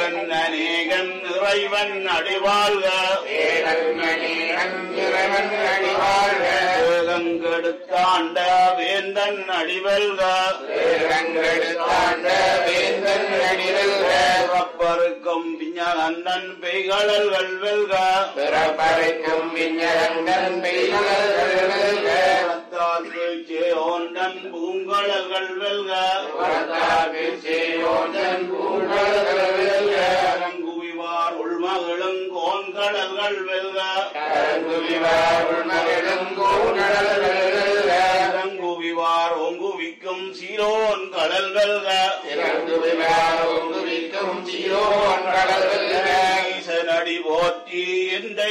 ஏகன் அநேகன் இறைவன் அடிவாழ்க ஏகங்கெடுத்தாண்ட வேந்தன் அடிவல்க பிறப்பருக்கும் பிஞகந்தன் பெய்களல்கள் வெல்க பிறப்பறைக்கும் விஞ்ஞரங்கன் பத்தாக்கு சேயோண்டன் பூங்கடல்கள் வெல்க அரங்குவிவார் உள்மகளும் கோன்கடல்கள் வெல்க அரங்குவிவார் ஒங்குவிக்கும் சீரோன் கடல் வெல்க